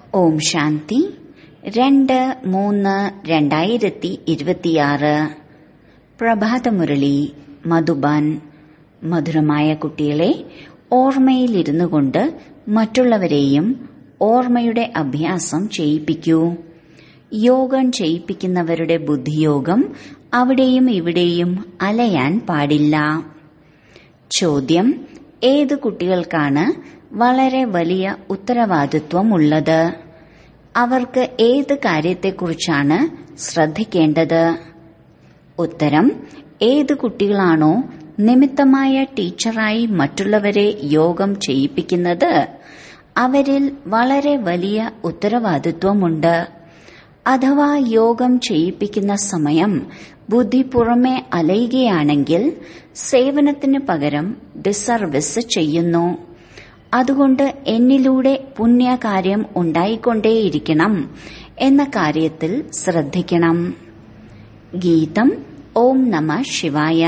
ഓം ശാന്തി രണ്ട് മൂന്ന് രണ്ടായിരത്തി ഇരുപത്തിയാറ് പ്രഭാതമുരളി മധുബാൻ മധുരമായ കുട്ടികളെ ഓർമ്മയിലിരുന്നു കൊണ്ട് മറ്റുള്ളവരെയും ഓർമ്മയുടെ അഭ്യാസം ചെയ്യിപ്പിക്കൂ യോഗം ചെയ്യിപ്പിക്കുന്നവരുടെ ബുദ്ധിയോഗം അവിടെയും ഇവിടെയും അലയാൻ പാടില്ല ചോദ്യം ഏത് കുട്ടികൾക്കാണ് വളരെ വലിയ ഉത്തരവാദിത്വമുള്ളത് അവർക്ക് ഏത് കാര്യത്തെക്കുറിച്ചാണ് ശ്രദ്ധിക്കേണ്ടത് ഉത്തരം ഏത് കുട്ടികളാണോ നിമിത്തമായ ടീച്ചറായി മറ്റുള്ളവരെ യോഗം ചെയ്യിപ്പിക്കുന്നത് അവരിൽ വളരെ വലിയ ഉത്തരവാദിത്വമുണ്ട് അഥവാ യോഗം ചെയ്യിപ്പിക്കുന്ന സമയം ബുദ്ധി പുറമെ അലയുകയാണെങ്കിൽ സേവനത്തിന് പകരം ഡിസർവിസ് ചെയ്യുന്നു അതുകൊണ്ട് എന്നിലൂടെ പുണ്യകാര്യം ഉണ്ടായിക്കൊണ്ടേയിരിക്കണം എന്ന കാര്യത്തിൽ ശ്രദ്ധിക്കണം ഗീതം ഓം നമ ശിവായ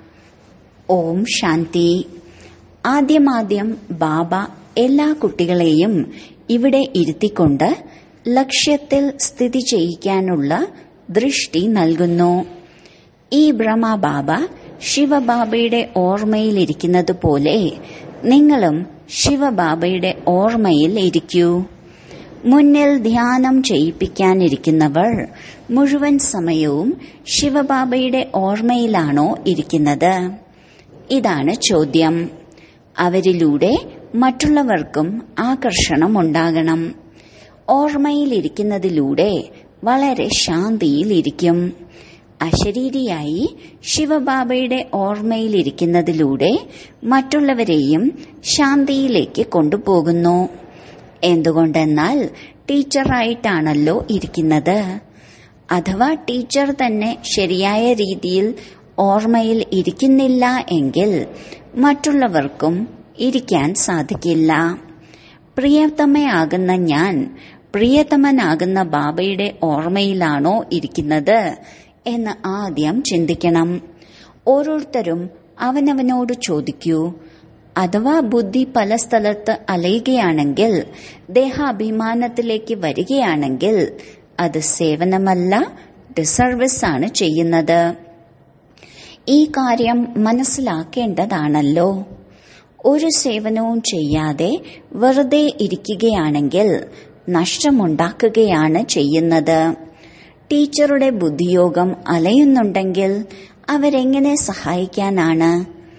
ഓം ശാന്തി ആദ്യമാദ്യം ബാബ എല്ലാ കുട്ടികളെയും ഇവിടെ ഇരുത്തിക്കൊണ്ട് ലക്ഷ്യത്തിൽ സ്ഥിതി ചെയ്യിക്കാനുള്ള ദൃഷ്ടി നൽകുന്നു ഈ ബ്രഹ്മബാബ ശിവബാബയുടെ ഓർമ്മയിലിരിക്കുന്നത് പോലെ നിങ്ങളും ശിവബാബയുടെ ഓർമ്മയിൽ ഇരിക്കൂ മുന്നിൽ ധ്യാനം ചെയ്യിപ്പിക്കാനിരിക്കുന്നവർ മുഴുവൻ സമയവും ശിവബാബയുടെ ഓർമ്മയിലാണോ ഇരിക്കുന്നത് ഇതാണ് ചോദ്യം അവരിലൂടെ മറ്റുള്ളവർക്കും ആകർഷണം ഉണ്ടാകണം ഓർമ്മയിലിരിക്കുന്നതിലൂടെ വളരെ ശാന്തിയിലിരിക്കും അശരീരിയായി ശിവബാബയുടെ ഓർമ്മയിലിരിക്കുന്നതിലൂടെ മറ്റുള്ളവരെയും ശാന്തിയിലേക്ക് കൊണ്ടുപോകുന്നു എന്തുകൊണ്ടെന്നാൽ ടീച്ചറായിട്ടാണല്ലോ ഇരിക്കുന്നത് അഥവാ ടീച്ചർ തന്നെ ശരിയായ രീതിയിൽ ഓർമ്മയിൽ ഇരിക്കുന്നില്ല എങ്കിൽ മറ്റുള്ളവർക്കും ഇരിക്കാൻ സാധിക്കില്ല പ്രിയതമയാകുന്ന ഞാൻ പ്രിയതമനാകുന്ന ബാബയുടെ ഓർമ്മയിലാണോ ഇരിക്കുന്നത് എന്ന് ആദ്യം ചിന്തിക്കണം ഓരോരുത്തരും അവനവനോട് ചോദിക്കൂ അഥവാ ബുദ്ധി പല സ്ഥലത്ത് അലയുകയാണെങ്കിൽ ദേഹാഭിമാനത്തിലേക്ക് വരികയാണെങ്കിൽ അത് സേവനമല്ല ഡിസർവിസ് ആണ് ചെയ്യുന്നത് ഈ കാര്യം മനസ്സിലാക്കേണ്ടതാണല്ലോ ഒരു സേവനവും ചെയ്യാതെ വെറുതെ ഇരിക്കുകയാണെങ്കിൽ നഷ്ടമുണ്ടാക്കുകയാണ് ചെയ്യുന്നത് ടീച്ചറുടെ ബുദ്ധിയോഗം അലയുന്നുണ്ടെങ്കിൽ അവരെങ്ങനെ സഹായിക്കാനാണ്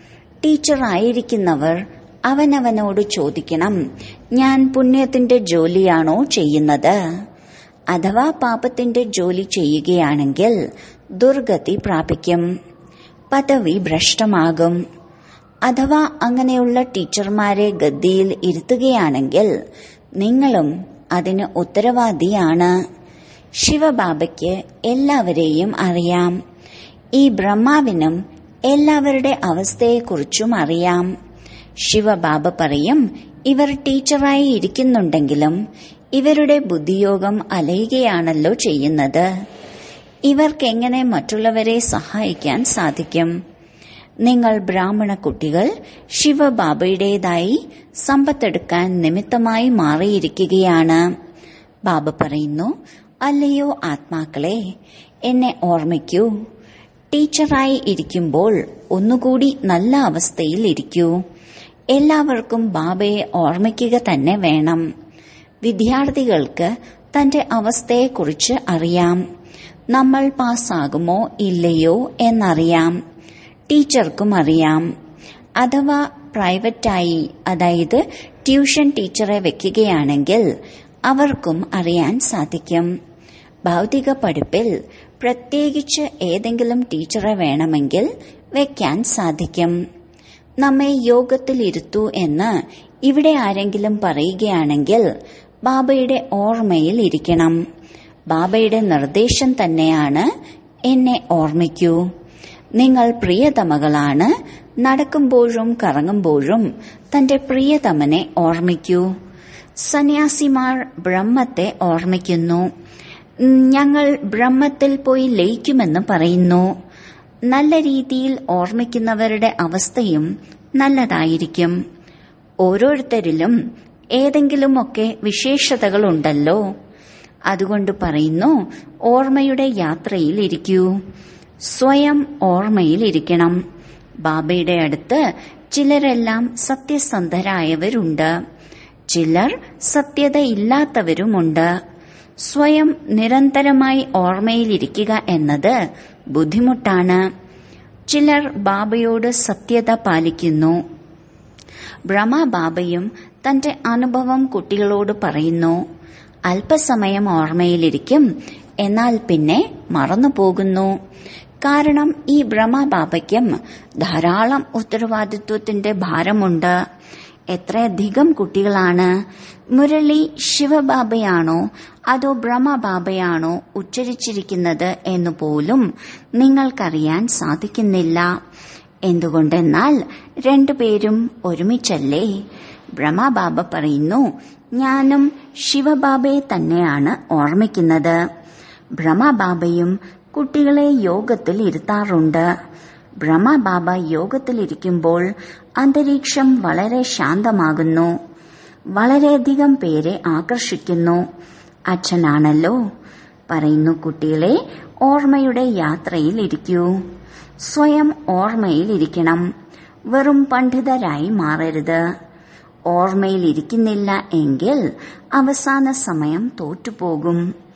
ടീച്ചറായിരിക്കുന്നവർ അവനവനോട് ചോദിക്കണം ഞാൻ പുണ്യത്തിന്റെ ജോലിയാണോ ചെയ്യുന്നത് അഥവാ പാപത്തിന്റെ ജോലി ചെയ്യുകയാണെങ്കിൽ ദുർഗതി പ്രാപിക്കും പദവി ഭ്രഷ്ടമാകും അഥവാ അങ്ങനെയുള്ള ടീച്ചർമാരെ ഗദ്ദിയിൽ ഇരുത്തുകയാണെങ്കിൽ നിങ്ങളും അതിന് ഉത്തരവാദിയാണ് ശിവബാബയ്ക്ക് എല്ലാവരെയും അറിയാം ഈ ബ്രഹ്മാവിനും എല്ലാവരുടെ അവസ്ഥയെക്കുറിച്ചും അറിയാം ശിവബാബ പറയും ഇവർ ടീച്ചറായി ഇരിക്കുന്നുണ്ടെങ്കിലും ഇവരുടെ ബുദ്ധിയോഗം അലയുകയാണല്ലോ ചെയ്യുന്നത് ഇവർക്കെങ്ങനെ മറ്റുള്ളവരെ സഹായിക്കാൻ സാധിക്കും നിങ്ങൾ ബ്രാഹ്മണ കുട്ടികൾ ശിവബാബയുടേതായി സമ്പത്തെടുക്കാൻ നിമിത്തമായി മാറിയിരിക്കുകയാണ് ബാബ പറയുന്നു അല്ലയോ ആത്മാക്കളെ എന്നെ ഓർമ്മിക്കൂ ടീച്ചറായി ഇരിക്കുമ്പോൾ ഒന്നുകൂടി നല്ല അവസ്ഥയിൽ ഇരിക്കൂ എല്ലാവർക്കും ബാബയെ ഓർമ്മിക്കുക തന്നെ വേണം വിദ്യാർത്ഥികൾക്ക് തന്റെ അവസ്ഥയെക്കുറിച്ച് അറിയാം നമ്മൾ പാസ്സാകുമോ ഇല്ലയോ എന്നറിയാം ടീച്ചർക്കും അറിയാം അഥവാ പ്രൈവറ്റായി അതായത് ട്യൂഷൻ ടീച്ചറെ വെക്കുകയാണെങ്കിൽ അവർക്കും അറിയാൻ സാധിക്കും ഭൗതിക പഠിപ്പിൽ പ്രത്യേകിച്ച് ഏതെങ്കിലും ടീച്ചറെ വേണമെങ്കിൽ വെക്കാൻ സാധിക്കും നമ്മെ യോഗത്തിലിരുത്തൂ എന്ന് ഇവിടെ ആരെങ്കിലും പറയുകയാണെങ്കിൽ ബാബയുടെ ഓർമ്മയിൽ ഇരിക്കണം ബാബയുടെ നിർദ്ദേശം തന്നെയാണ് എന്നെ ഓർമ്മിക്കൂ നിങ്ങൾ പ്രിയതമകളാണ് നടക്കുമ്പോഴും കറങ്ങുമ്പോഴും തന്റെ പ്രിയതമനെ ഓർമ്മിക്കൂ സന്യാസിമാർ ബ്രഹ്മത്തെ ഓർമ്മിക്കുന്നു ഞങ്ങൾ ബ്രഹ്മത്തിൽ പോയി ലയിക്കുമെന്ന് പറയുന്നു നല്ല രീതിയിൽ ഓർമ്മിക്കുന്നവരുടെ അവസ്ഥയും നല്ലതായിരിക്കും ഓരോരുത്തരിലും ഏതെങ്കിലുമൊക്കെ വിശേഷതകളുണ്ടല്ലോ അതുകൊണ്ട് പറയുന്നു ഓർമ്മയുടെ യാത്രയിൽ ഇരിക്കൂ സ്വയം ഓർമ്മയിൽ ഇരിക്കണം ബാബയുടെ അടുത്ത് ചിലരെല്ലാം സത്യസന്ധരായവരുണ്ട് ചിലർ സത്യതയില്ലാത്തവരുമുണ്ട് സ്വയം നിരന്തരമായി ഓർമ്മയിലിരിക്കുക എന്നത് ബുദ്ധിമുട്ടാണ് ചിലർ ബാബയോട് സത്യത പാലിക്കുന്നു ബ്രഹ്മബാബയും തന്റെ അനുഭവം കുട്ടികളോട് പറയുന്നു അല്പസമയം ഓർമ്മയിലിരിക്കും എന്നാൽ പിന്നെ മറന്നുപോകുന്നു കാരണം ഈ ബ്രഹ്മബാബയ്ക്കും ധാരാളം ഉത്തരവാദിത്വത്തിന്റെ ഭാരമുണ്ട് എത്രയധികം കുട്ടികളാണ് മുരളി ശിവബാബയാണോ അതോ ബ്രഹ്മബാബയാണോ ഉച്ചരിച്ചിരിക്കുന്നത് എന്ന് പോലും നിങ്ങൾക്കറിയാൻ സാധിക്കുന്നില്ല എന്തുകൊണ്ടെന്നാൽ രണ്ടുപേരും ഒരുമിച്ചല്ലേ ബ്രഹ്മബാബ പറയുന്നു ഞാനും ശിവബാബയെ തന്നെയാണ് ഓർമ്മിക്കുന്നത് ബ്രഹ്മബാബയും കുട്ടികളെ യോഗത്തിൽ ഇരുത്താറുണ്ട് ബ്രഹ്മബാബ യോഗത്തിലിരിക്കുമ്പോൾ അന്തരീക്ഷം വളരെ ശാന്തമാകുന്നു വളരെയധികം പേരെ ആകർഷിക്കുന്നു അച്ഛനാണല്ലോ പറയുന്നു കുട്ടികളെ ഓർമ്മയുടെ യാത്രയിൽ ഇരിക്കൂ സ്വയം ഓർമ്മയിൽ ഇരിക്കണം വെറും പണ്ഡിതരായി മാറരുത് ഓർമ്മയിൽ ഇരിക്കുന്നില്ല എങ്കിൽ അവസാന സമയം തോറ്റുപോകും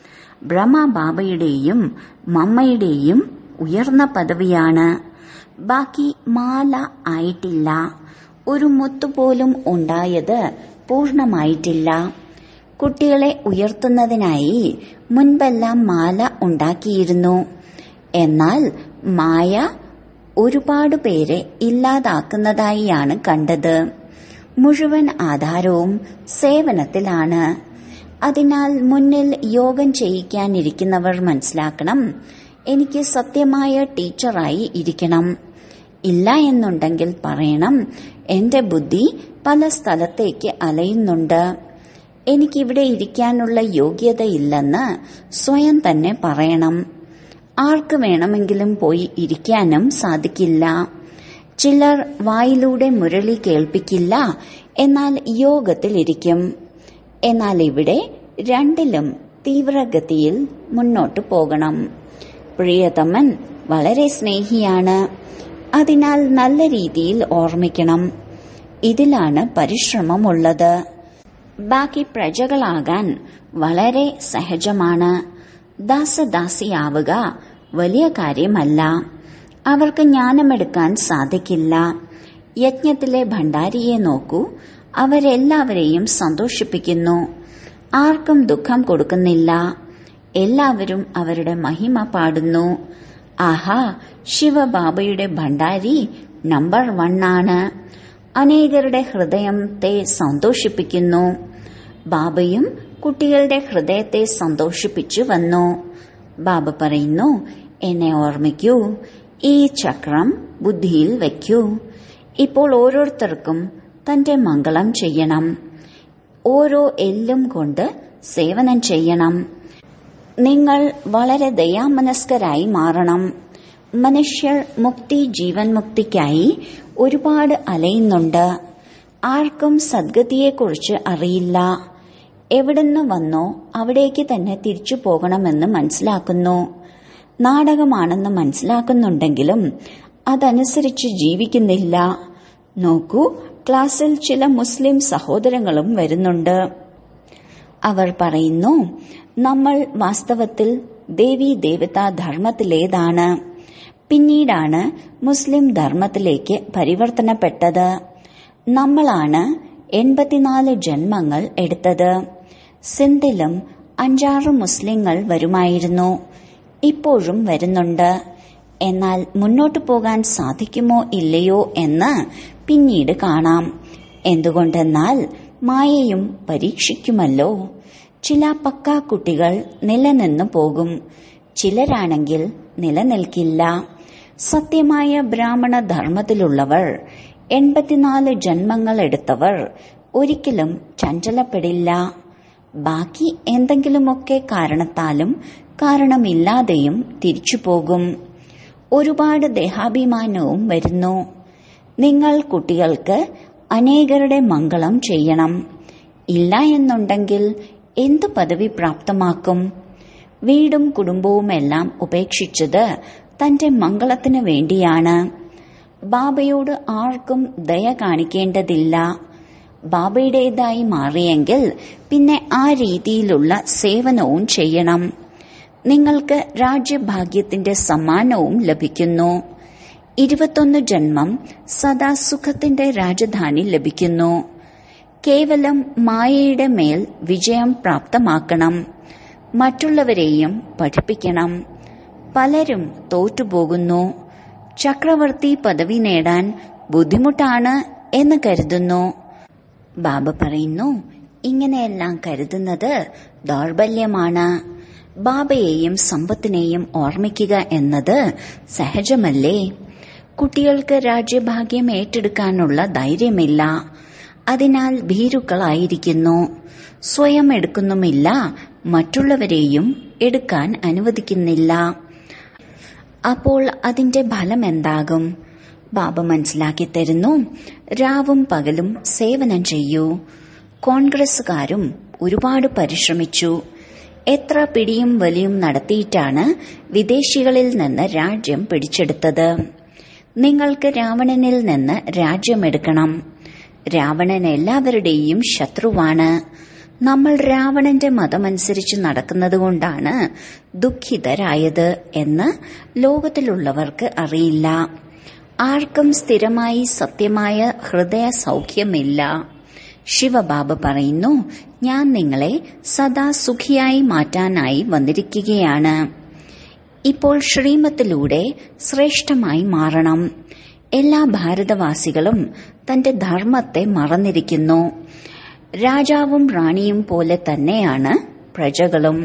ബ്രഹ്മബാബയുടെയും മമ്മയുടെയും ഉയർന്ന പദവിയാണ് ബാക്കി മാല ആയിട്ടില്ല ഒരു മുത്തുപോലും ഉണ്ടായത് പൂർണമായിട്ടില്ല കുട്ടികളെ ഉയർത്തുന്നതിനായി മുൻപെല്ലാം മാല ഉണ്ടാക്കിയിരുന്നു എന്നാൽ മായ ഒരുപാട് പേരെ ഇല്ലാതാക്കുന്നതായിയാണ് കണ്ടത് മുഴുവൻ ആധാരവും സേവനത്തിലാണ് അതിനാൽ മുന്നിൽ യോഗം ചെയ്യിക്കാനിരിക്കുന്നവർ മനസ്സിലാക്കണം എനിക്ക് സത്യമായ ടീച്ചറായി ഇരിക്കണം ഇല്ല എന്നുണ്ടെങ്കിൽ പറയണം എന്റെ ബുദ്ധി പല സ്ഥലത്തേക്ക് അലയുന്നുണ്ട് എനിക്കിവിടെ ഇരിക്കാനുള്ള യോഗ്യതയില്ലെന്ന് സ്വയം തന്നെ പറയണം ആർക്ക് വേണമെങ്കിലും പോയി ഇരിക്കാനും സാധിക്കില്ല ചിലർ വായിലൂടെ മുരളി കേൾപ്പിക്കില്ല എന്നാൽ യോഗത്തിലിരിക്കും എന്നാൽ ഇവിടെ രണ്ടിലും തീവ്രഗതിയിൽ മുന്നോട്ടു പോകണം പ്രിയതമൻ വളരെ സ്നേഹിയാണ് അതിനാൽ നല്ല രീതിയിൽ ഓർമ്മിക്കണം ഇതിലാണ് പരിശ്രമമുള്ളത് ബാക്കി പ്രജകളാകാൻ വളരെ സഹജമാണ് ദാസദാസിയാവുക വലിയ കാര്യമല്ല അവർക്ക് ജ്ഞാനമെടുക്കാൻ സാധിക്കില്ല യജ്ഞത്തിലെ ഭണ്ഡാരിയെ നോക്കൂ അവരെല്ലാവരെയും സന്തോഷിപ്പിക്കുന്നു ആർക്കും ദുഃഖം കൊടുക്കുന്നില്ല എല്ലാവരും അവരുടെ മഹിമ പാടുന്നു ആഹാ ശിവബാബയുടെ ഭണ്ഡാരി നമ്പർ വൺ ആണ് അനേകരുടെ ഹൃദയത്തെ സന്തോഷിപ്പിക്കുന്നു ബാബയും കുട്ടികളുടെ ഹൃദയത്തെ സന്തോഷിപ്പിച്ചു വന്നു ബാബ പറയുന്നു എന്നെ ഓർമ്മിക്കൂ ഈ ചക്രം ബുദ്ധിയിൽ വയ്ക്കൂ ഇപ്പോൾ ഓരോരുത്തർക്കും തന്റെ മംഗളം ചെയ്യണം ഓരോ എല്ലും കൊണ്ട് സേവനം ചെയ്യണം നിങ്ങൾ വളരെ ദയാമനസ്കരായി മാറണം മനുഷ്യർ മുക്തി ജീവൻ മുക്തിക്കായി ഒരുപാട് അലയുന്നുണ്ട് ആർക്കും സദ്ഗതിയെക്കുറിച്ച് അറിയില്ല എവിടുന്ന് വന്നോ അവിടേക്ക് തന്നെ തിരിച്ചു പോകണമെന്ന് മനസ്സിലാക്കുന്നു നാടകമാണെന്ന് മനസ്സിലാക്കുന്നുണ്ടെങ്കിലും അതനുസരിച്ച് ജീവിക്കുന്നില്ല നോക്കൂ ക്ലാസ്സിൽ ചില മുസ്ലിം സഹോദരങ്ങളും വരുന്നുണ്ട് അവർ പറയുന്നു നമ്മൾ വാസ്തവത്തിൽ ദേവി ദേവതാ ധർമ്മത്തിലേതാണ് പിന്നീടാണ് മുസ്ലിം ധർമ്മത്തിലേക്ക് പരിവർത്തനപ്പെട്ടത് നമ്മളാണ് എൺപത്തിനാല് ജന്മങ്ങൾ എടുത്തത് സിന്ധിലും അഞ്ചാറ് മുസ്ലിങ്ങൾ വരുമായിരുന്നു ഇപ്പോഴും വരുന്നുണ്ട് എന്നാൽ മുന്നോട്ടു പോകാൻ സാധിക്കുമോ ഇല്ലയോ എന്ന് പിന്നീട് കാണാം എന്തുകൊണ്ടെന്നാൽ മായയും പരീക്ഷിക്കുമല്ലോ ചില പക്കാ കുട്ടികൾ നിലനിന്നു പോകും ചിലരാണെങ്കിൽ നിലനിൽക്കില്ല സത്യമായ ബ്രാഹ്മണ ധർമ്മത്തിലുള്ളവർ എൺപത്തിനാല് ജന്മങ്ങൾ എടുത്തവർ ഒരിക്കലും ചഞ്ചലപ്പെടില്ല ബാക്കി എന്തെങ്കിലുമൊക്കെ കാരണത്താലും കാരണമില്ലാതെയും തിരിച്ചു പോകും ഒരുപാട് ദേഹാഭിമാനവും വരുന്നു നിങ്ങൾ കുട്ടികൾക്ക് അനേകരുടെ മംഗളം ചെയ്യണം ഇല്ല എന്നുണ്ടെങ്കിൽ എന്ത് പദവി പ്രാപ്തമാക്കും വീടും കുടുംബവുമെല്ലാം ഉപേക്ഷിച്ചത് തന്റെ മംഗളത്തിന് വേണ്ടിയാണ് ബാബയോട് ആർക്കും ദയ കാണിക്കേണ്ടതില്ല ബാബയുടേതായി മാറിയെങ്കിൽ പിന്നെ ആ രീതിയിലുള്ള സേവനവും ചെയ്യണം നിങ്ങൾക്ക് രാജ്യഭാഗ്യത്തിന്റെ സമ്മാനവും ലഭിക്കുന്നു ഇരുപത്തൊന്ന് ജന്മം സദാ സുഖത്തിന്റെ രാജധാനി ലഭിക്കുന്നു കേവലം മായയുടെ മേൽ വിജയം പ്രാപ്തമാക്കണം മറ്റുള്ളവരെയും പഠിപ്പിക്കണം പലരും തോറ്റുപോകുന്നു ചക്രവർത്തി പദവി നേടാൻ ബുദ്ധിമുട്ടാണ് എന്ന് കരുതുന്നു ബാബ പറയുന്നു ഇങ്ങനെയെല്ലാം കരുതുന്നത് ദൗർബല്യമാണ് ബാബയെയും സമ്പത്തിനെയും ഓർമ്മിക്കുക എന്നത് സഹജമല്ലേ കുട്ടികൾക്ക് രാജ്യഭാഗ്യം ഏറ്റെടുക്കാനുള്ള ധൈര്യമില്ല അതിനാൽ ഭീരുക്കളായിരിക്കുന്നു സ്വയം എടുക്കുന്നുമില്ല മറ്റുള്ളവരെയും എടുക്കാൻ അനുവദിക്കുന്നില്ല അപ്പോൾ അതിന്റെ ഫലം എന്താകും ബാബ മനസ്സിലാക്കി തരുന്നു രാവും പകലും സേവനം ചെയ്യൂ കോൺഗ്രസുകാരും ഒരുപാട് പരിശ്രമിച്ചു എത്ര പിടിയും വലിയും നടത്തിയിട്ടാണ് വിദേശികളിൽ നിന്ന് രാജ്യം പിടിച്ചെടുത്തത് നിങ്ങൾക്ക് രാവണനിൽ നിന്ന് രാജ്യമെടുക്കണം രാവണൻ എല്ലാവരുടെയും ശത്രുവാണ് നമ്മൾ രാവണന്റെ മതമനുസരിച്ച് നടക്കുന്നതുകൊണ്ടാണ് ദുഃഖിതരായത് എന്ന് ലോകത്തിലുള്ളവർക്ക് അറിയില്ല ആർക്കും സ്ഥിരമായി സത്യമായ ഹൃദയ സൗഖ്യമില്ല ശിവബാബ പറയുന്നു ഞാൻ നിങ്ങളെ സദാ സുഖിയായി മാറ്റാനായി വന്നിരിക്കുകയാണ് ഇപ്പോൾ ശ്രീമത്തിലൂടെ ശ്രേഷ്ഠമായി മാറണം എല്ലാ ഭാരതവാസികളും തന്റെ ധർമ്മത്തെ മറന്നിരിക്കുന്നു രാജാവും റാണിയും പോലെ തന്നെയാണ് പ്രജകളും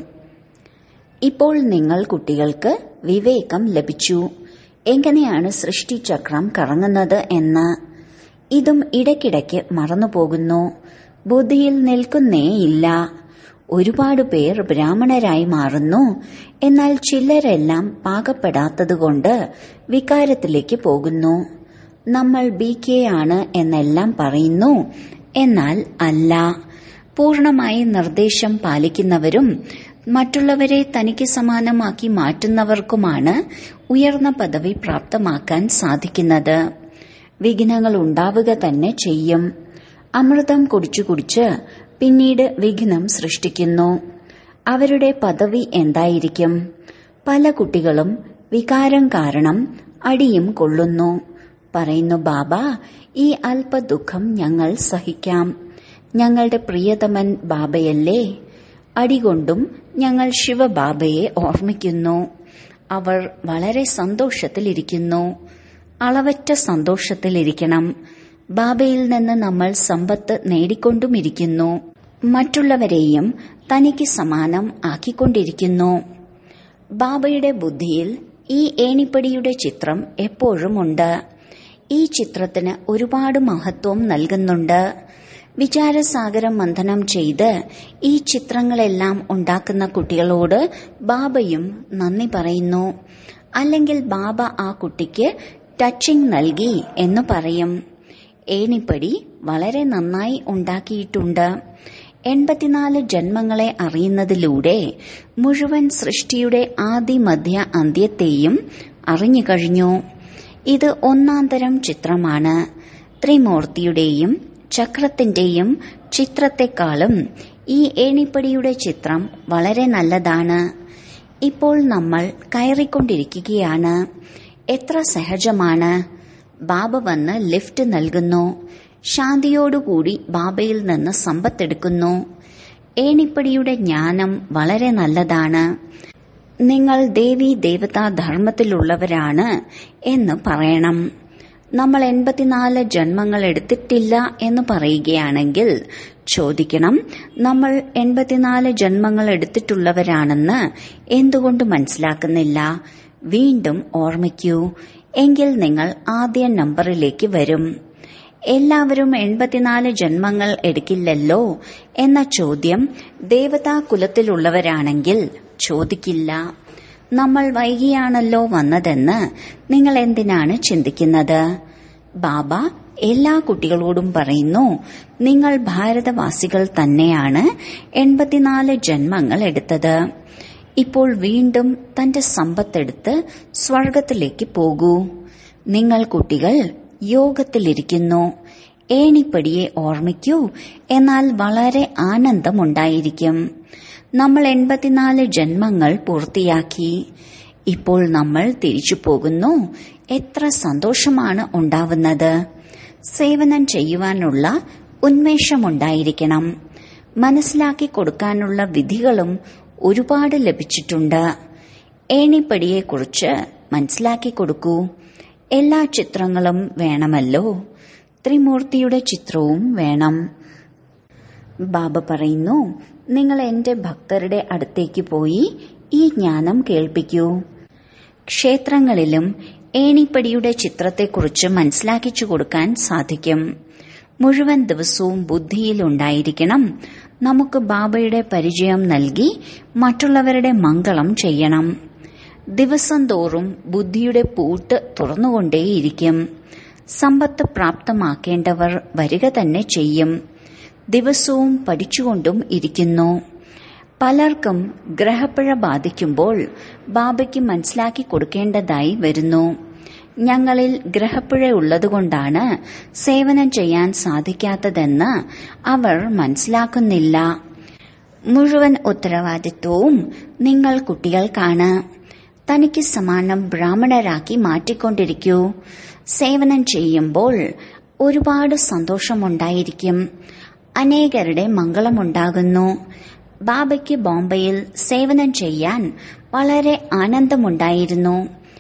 ഇപ്പോൾ നിങ്ങൾ കുട്ടികൾക്ക് വിവേകം ലഭിച്ചു എങ്ങനെയാണ് സൃഷ്ടിചക്രം കറങ്ങുന്നത് എന്ന് ഇതും ഇടയ്ക്കിടയ്ക്ക് മറന്നുപോകുന്നു ബുദ്ധിയിൽ നിൽക്കുന്നേയില്ല ഒരുപാട് പേർ ബ്രാഹ്മണരായി മാറുന്നു എന്നാൽ ചിലരെല്ലാം പാകപ്പെടാത്തതുകൊണ്ട് വികാരത്തിലേക്ക് പോകുന്നു നമ്മൾ ബി കെ ആണ് എന്നെല്ലാം പറയുന്നു എന്നാൽ അല്ല പൂർണമായി നിർദ്ദേശം പാലിക്കുന്നവരും മറ്റുള്ളവരെ തനിക്ക് സമാനമാക്കി മാറ്റുന്നവർക്കുമാണ് ഉയർന്ന പദവി പ്രാപ്തമാക്കാൻ സാധിക്കുന്നത് വിഘ്നങ്ങൾ ഉണ്ടാവുക തന്നെ ചെയ്യും അമൃതം കുടിച്ചു കുടിച്ച് പിന്നീട് വിഘ്നം സൃഷ്ടിക്കുന്നു അവരുടെ പദവി എന്തായിരിക്കും പല കുട്ടികളും വികാരം കാരണം അടിയും കൊള്ളുന്നു പറയുന്നു ബാബ ഈ അല്പ ദുഃഖം ഞങ്ങൾ സഹിക്കാം ഞങ്ങളുടെ പ്രിയതമൻ ബാബയല്ലേ അടികൊണ്ടും ഞങ്ങൾ ശിവബാബയെ ഓർമ്മിക്കുന്നു അവർ വളരെ സന്തോഷത്തിലിരിക്കുന്നു അളവറ്റ സന്തോഷത്തിലിരിക്കണം ബാബയിൽ നിന്ന് നമ്മൾ സമ്പത്ത് നേടിക്കൊണ്ടുമിരിക്കുന്നു മറ്റുള്ളവരെയും തനിക്ക് സമാനം ആക്കിക്കൊണ്ടിരിക്കുന്നു ബാബയുടെ ബുദ്ധിയിൽ ഈ ഏണിപ്പടിയുടെ ചിത്രം എപ്പോഴുമുണ്ട് ഈ ചിത്രത്തിന് ഒരുപാട് മഹത്വം നൽകുന്നുണ്ട് വിചാരസാഗരം മന്ഥനം ചെയ്ത് ഈ ചിത്രങ്ങളെല്ലാം ഉണ്ടാക്കുന്ന കുട്ടികളോട് ബാബയും നന്ദി പറയുന്നു അല്ലെങ്കിൽ ബാബ ആ കുട്ടിക്ക് ടച്ചിങ് നൽകി എന്ന് പറയും ഏണിപ്പടി വളരെ നന്നായി ഉണ്ടാക്കിയിട്ടുണ്ട് എൺപത്തിനാല് ജന്മങ്ങളെ അറിയുന്നതിലൂടെ മുഴുവൻ സൃഷ്ടിയുടെ ആദി മധ്യ അന്ത്യത്തെയും അറിഞ്ഞു കഴിഞ്ഞു ഇത് ഒന്നാം തരം ചിത്രമാണ് ത്രിമൂർത്തിയുടെയും ചക്രത്തിന്റെയും ചിത്രത്തെക്കാളും ഈ ഏണിപ്പടിയുടെ ചിത്രം വളരെ നല്ലതാണ് ഇപ്പോൾ നമ്മൾ കയറിക്കൊണ്ടിരിക്കുകയാണ് എത്ര സഹജമാണ് ബാബ വന്ന് ലിഫ്റ്റ് നൽകുന്നു ശാന്തിയോടുകൂടി ബാബയിൽ നിന്ന് സമ്പത്തെടുക്കുന്നു ഏണിപ്പടിയുടെ ജ്ഞാനം വളരെ നല്ലതാണ് നിങ്ങൾ ദേവി ദേവതാ ധർമ്മത്തിലുള്ളവരാണ് എന്ന് പറയണം നമ്മൾ എൺപത്തിനാല് ജന്മങ്ങൾ എടുത്തിട്ടില്ല എന്ന് പറയുകയാണെങ്കിൽ ചോദിക്കണം നമ്മൾ എൺപത്തിനാല് ജന്മങ്ങൾ എടുത്തിട്ടുള്ളവരാണെന്ന് എന്തുകൊണ്ട് മനസ്സിലാക്കുന്നില്ല വീണ്ടും ഓർമ്മിക്കൂ എങ്കിൽ നിങ്ങൾ ആദ്യ നമ്പറിലേക്ക് വരും എല്ലാവരും എൺപത്തിനാല് ജന്മങ്ങൾ എടുക്കില്ലല്ലോ എന്ന ചോദ്യം ദേവതാ കുലത്തിലുള്ളവരാണെങ്കിൽ ചോദിക്കില്ല നമ്മൾ വൈകിയാണല്ലോ വന്നതെന്ന് നിങ്ങൾ എന്തിനാണ് ചിന്തിക്കുന്നത് ബാബ എല്ലാ കുട്ടികളോടും പറയുന്നു നിങ്ങൾ ഭാരതവാസികൾ തന്നെയാണ് എൺപത്തിനാല് ജന്മങ്ങൾ എടുത്തത് ഇപ്പോൾ വീണ്ടും തന്റെ സമ്പത്തെടുത്ത് സ്വർഗത്തിലേക്ക് പോകൂ നിങ്ങൾ കുട്ടികൾ യോഗത്തിലിരിക്കുന്നു ഏണിപ്പടിയെ ഓർമ്മിക്കൂ എന്നാൽ വളരെ ആനന്ദമുണ്ടായിരിക്കും നമ്മൾ എൺപത്തിനാല് ജന്മങ്ങൾ പൂർത്തിയാക്കി ഇപ്പോൾ നമ്മൾ തിരിച്ചു പോകുന്നു എത്ര സന്തോഷമാണ് ഉണ്ടാവുന്നത് സേവനം ചെയ്യുവാനുള്ള ഉന്മേഷമുണ്ടായിരിക്കണം മനസ്സിലാക്കി കൊടുക്കാനുള്ള വിധികളും ഒരുപാട് ലഭിച്ചിട്ടുണ്ട് ഏണിപ്പടിയെക്കുറിച്ച് മനസ്സിലാക്കി കൊടുക്കൂ എല്ലാ ചിത്രങ്ങളും വേണമല്ലോ ത്രിമൂർത്തിയുടെ ചിത്രവും വേണം ബാബ പറയുന്നു നിങ്ങൾ എന്റെ ഭക്തരുടെ അടുത്തേക്ക് പോയി ഈ ജ്ഞാനം കേൾപ്പിക്കൂ ക്ഷേത്രങ്ങളിലും ഏണിപ്പടിയുടെ ചിത്രത്തെക്കുറിച്ച് മനസ്സിലാക്കിച്ചു കൊടുക്കാൻ സാധിക്കും മുഴുവൻ ദിവസവും ബുദ്ധിയിലുണ്ടായിരിക്കണം നമുക്ക് ബാബയുടെ പരിചയം നൽകി മറ്റുള്ളവരുടെ മംഗളം ചെയ്യണം ദിവസം തോറും ബുദ്ധിയുടെ പൂട്ട് തുറന്നുകൊണ്ടേയിരിക്കും സമ്പത്ത് പ്രാപ്തമാക്കേണ്ടവർ വരിക തന്നെ ചെയ്യും ദിവസവും പഠിച്ചുകൊണ്ടും ഇരിക്കുന്നു പലർക്കും ഗ്രഹപ്പിഴ ബാധിക്കുമ്പോൾ ബാബയ്ക്ക് മനസ്സിലാക്കി കൊടുക്കേണ്ടതായി വരുന്നു ഞങ്ങളിൽ ഗ്രഹപ്പിഴ ഉള്ളതുകൊണ്ടാണ് സേവനം ചെയ്യാൻ സാധിക്കാത്തതെന്ന് അവർ മനസ്സിലാക്കുന്നില്ല മുഴുവൻ ഉത്തരവാദിത്വവും നിങ്ങൾ കുട്ടികൾക്കാണ് തനിക്ക് സമാനം ബ്രാഹ്മണരാക്കി മാറ്റിക്കൊണ്ടിരിക്കൂ സേവനം ചെയ്യുമ്പോൾ ഒരുപാട് സന്തോഷമുണ്ടായിരിക്കും അനേകരുടെ മംഗളമുണ്ടാകുന്നു ബാബയ്ക്ക് ബോംബെയിൽ സേവനം ചെയ്യാൻ വളരെ ആനന്ദമുണ്ടായിരുന്നു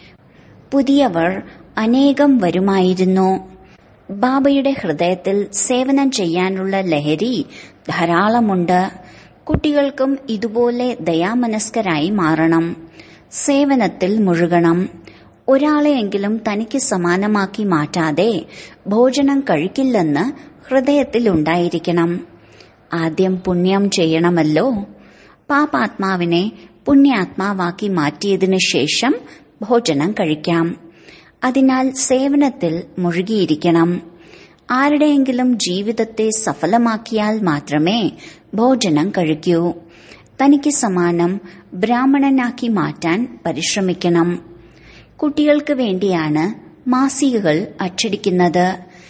പുതിയവർ അനേകം വരുമായിരുന്നു ബാബയുടെ ഹൃദയത്തിൽ സേവനം ചെയ്യാനുള്ള ലഹരി ധാരാളമുണ്ട് കുട്ടികൾക്കും ഇതുപോലെ ദയാമനസ്കരായി മാറണം സേവനത്തിൽ മുഴുകണം ഒരാളെയെങ്കിലും തനിക്ക് സമാനമാക്കി മാറ്റാതെ ഭോജനം കഴിക്കില്ലെന്ന് ഹൃദയത്തിൽ ഉണ്ടായിരിക്കണം ആദ്യം പുണ്യം ചെയ്യണമല്ലോ പാപാത്മാവിനെ പുണ്യാത്മാവാക്കി മാറ്റിയതിനു ശേഷം ഭോജനം കഴിക്കാം അതിനാൽ സേവനത്തിൽ മുഴുകിയിരിക്കണം ആരുടെയെങ്കിലും ജീവിതത്തെ സഫലമാക്കിയാൽ മാത്രമേ ഭോജനം കഴിക്കൂ തനിക്ക് സമാനം ബ്രാഹ്മണനാക്കി മാറ്റാൻ പരിശ്രമിക്കണം കുട്ടികൾക്ക് വേണ്ടിയാണ് മാസികകൾ അച്ചടിക്കുന്നത്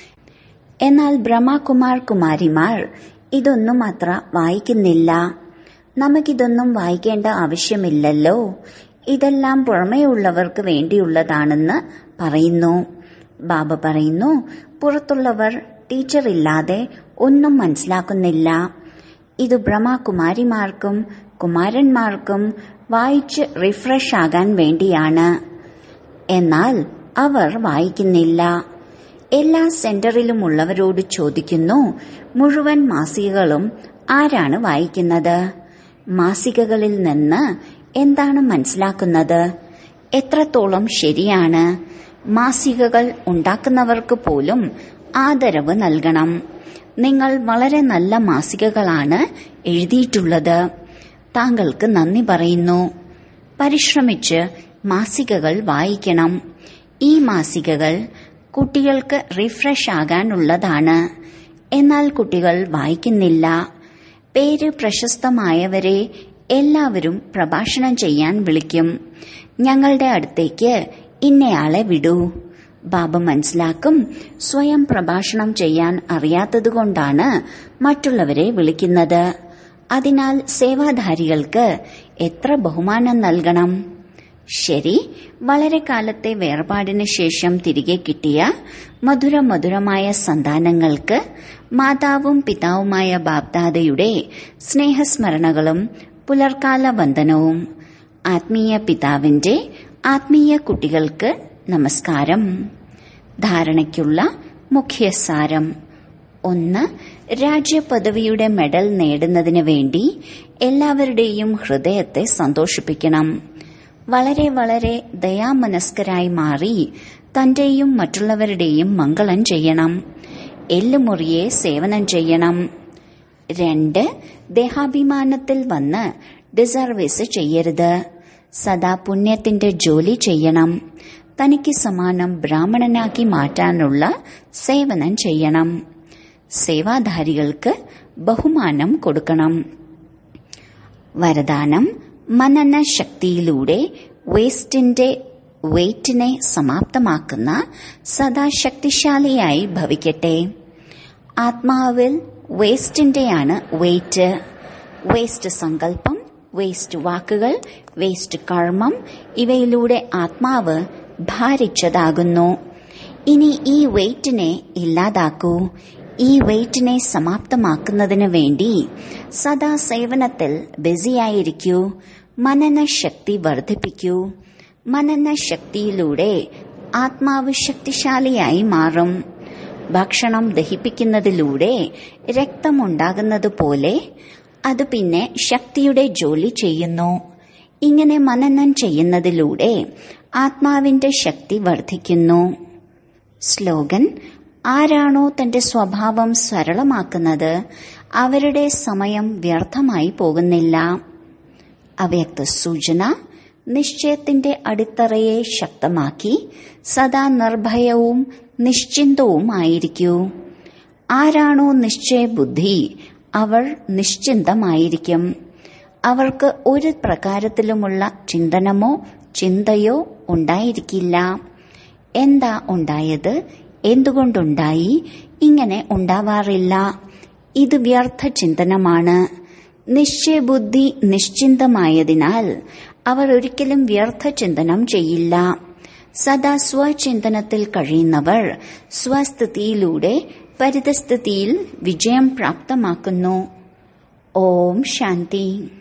എന്നാൽ ബ്രഹ്മകുമാർ കുമാരിമാർ ഇതൊന്നും അത്ര വായിക്കുന്നില്ല നമുക്കിതൊന്നും വായിക്കേണ്ട ആവശ്യമില്ലല്ലോ ഇതെല്ലാം പുറമേയുള്ളവർക്ക് വേണ്ടിയുള്ളതാണെന്ന് പറയുന്നു ബാബ പറയുന്നു പുറത്തുള്ളവർ ടീച്ചർ ഇല്ലാതെ ഒന്നും മനസ്സിലാക്കുന്നില്ല ഇത് ബ്രഹ്മകുമാരിമാർക്കും കുമാരന്മാർക്കും വായിച്ച് റിഫ്രഷ് ആകാൻ വേണ്ടിയാണ് എന്നാൽ അവർ വായിക്കുന്നില്ല എല്ലാ സെന്ററിലുമുള്ളവരോട് ചോദിക്കുന്നു മുഴുവൻ മാസികകളും ആരാണ് വായിക്കുന്നത് മാസികകളിൽ നിന്ന് എന്താണ് മനസ്സിലാക്കുന്നത് എത്രത്തോളം ശരിയാണ് മാസികകൾ ഉണ്ടാക്കുന്നവർക്ക് പോലും ആദരവ് നൽകണം നിങ്ങൾ വളരെ നല്ല മാസികകളാണ് എഴുതിയിട്ടുള്ളത് താങ്കൾക്ക് നന്ദി പറയുന്നു പരിശ്രമിച്ച് മാസികകൾ വായിക്കണം ഈ മാസികകൾ കുട്ടികൾക്ക് റിഫ്രഷ് ആകാനുള്ളതാണ് എന്നാൽ കുട്ടികൾ വായിക്കുന്നില്ല പേര് പ്രശസ്തമായവരെ എല്ലാവരും പ്രഭാഷണം ചെയ്യാൻ വിളിക്കും ഞങ്ങളുടെ അടുത്തേക്ക് ഇന്നയാളെ വിടൂ ബാബ മനസ്സിലാക്കും സ്വയം പ്രഭാഷണം ചെയ്യാൻ അറിയാത്തതുകൊണ്ടാണ് മറ്റുള്ളവരെ വിളിക്കുന്നത് അതിനാൽ സേവാധാരികൾക്ക് എത്ര ബഹുമാനം നൽകണം ശരി വളരെ കാലത്തെ വേർപാടിന് ശേഷം തിരികെ കിട്ടിയ മധുര മധുരമായ സന്താനങ്ങൾക്ക് മാതാവും പിതാവുമായ ബാബ്ദാദയുടെ സ്നേഹസ്മരണകളും പുലർക്കാല വന്ദനവും ആത്മീയ പിതാവിന്റെ ആത്മീയ കുട്ടികൾക്ക് നമസ്കാരം ധാരണയ്ക്കുള്ള മുഖ്യസാരം ഒന്ന് രാജ്യപദവിയുടെ മെഡൽ നേടുന്നതിന് വേണ്ടി എല്ലാവരുടെയും ഹൃദയത്തെ സന്തോഷിപ്പിക്കണം വളരെ വളരെ ദയാമനസ്കരായി മാറി തന്റെയും മറ്റുള്ളവരുടെയും മംഗളം ചെയ്യണം എല്ലുമുറിയെ സേവനം ചെയ്യണം രണ്ട് ദേഹാഭിമാനത്തിൽ വന്ന് ഡിസർവീസ് ചെയ്യരുത് സദാ പുണ്യത്തിന്റെ ജോലി ചെയ്യണം തനിക്ക് സമാനം ബ്രാഹ്മണനാക്കി മാറ്റാനുള്ള സേവനം ചെയ്യണം സേവാധാരികൾക്ക് ബഹുമാനം കൊടുക്കണം വരദാനം മനന ശക്തിയിലൂടെ വേസ്റ്റിന്റെ വെയിറ്റിനെ സമാപ്തമാക്കുന്ന സദാ ശക്തിശാലിയായി ഭവിക്കട്ടെ ആത്മാവിൽ വേസ്റ്റിന്റെയാണ് വെയിറ്റ് വേസ്റ്റ് സങ്കല്പം വേസ്റ്റ് വാക്കുകൾ വേസ്റ്റ് കർമ്മം ഇവയിലൂടെ ആത്മാവ് ഭാരിച്ചതാകുന്നു ഇനി ഈ വെയിറ്റിനെ ഇല്ലാതാക്കൂ ഈ വെയിറ്റിനെ സമാപ്തമാക്കുന്നതിന് വേണ്ടി സദാ സേവനത്തിൽ ബിസിയായിരിക്കൂ മനന ശക്തി വർദ്ധിപ്പിക്കൂ മനന ശക്തിയിലൂടെ ആത്മാവ് ശക്തിശാലിയായി മാറും ഭക്ഷണം ദഹിപ്പിക്കുന്നതിലൂടെ രക്തമുണ്ടാകുന്നത് പോലെ അത് പിന്നെ ശക്തിയുടെ ജോലി ചെയ്യുന്നു ഇങ്ങനെ മനനം ചെയ്യുന്നതിലൂടെ ആത്മാവിന്റെ ശക്തി വർദ്ധിക്കുന്നു സ്ലോഗൻ ആരാണോ തന്റെ സ്വഭാവം സരളമാക്കുന്നത് അവരുടെ സമയം വ്യർത്ഥമായി പോകുന്നില്ല അവ്യക്ത സൂചന നിശ്ചയത്തിന്റെ അടിത്തറയെ ശക്തമാക്കി സദാ നിർഭയവും നിശ്ചിന്തവുമായിരിക്കൂ ആരാണോ നിശ്ചയബുദ്ധി അവർ നിശ്ചിന്തമായിരിക്കും അവർക്ക് ഒരു പ്രകാരത്തിലുമുള്ള ചിന്തനമോ ചിന്തയോ ഉണ്ടായിരിക്കില്ല എന്താ ഉണ്ടായത് എന്തുകൊണ്ടുണ്ടായി ഇങ്ങനെ ഉണ്ടാവാറില്ല ഇത് വ്യർത്ഥ ചിന്തനമാണ് നിശ്ചയബുദ്ധി നിശ്ചിന്തമായതിനാൽ അവർ ഒരിക്കലും വ്യർത്ഥ ചിന്തനം ചെയ്യില്ല സദാ സ്വചിന്തനത്തിൽ കഴിയുന്നവർ സ്വസ്ഥിതിയിലൂടെ പരിതസ്ഥിതിയിൽ വിജയം പ്രാപ്തമാക്കുന്നു ഓം ശാന്തി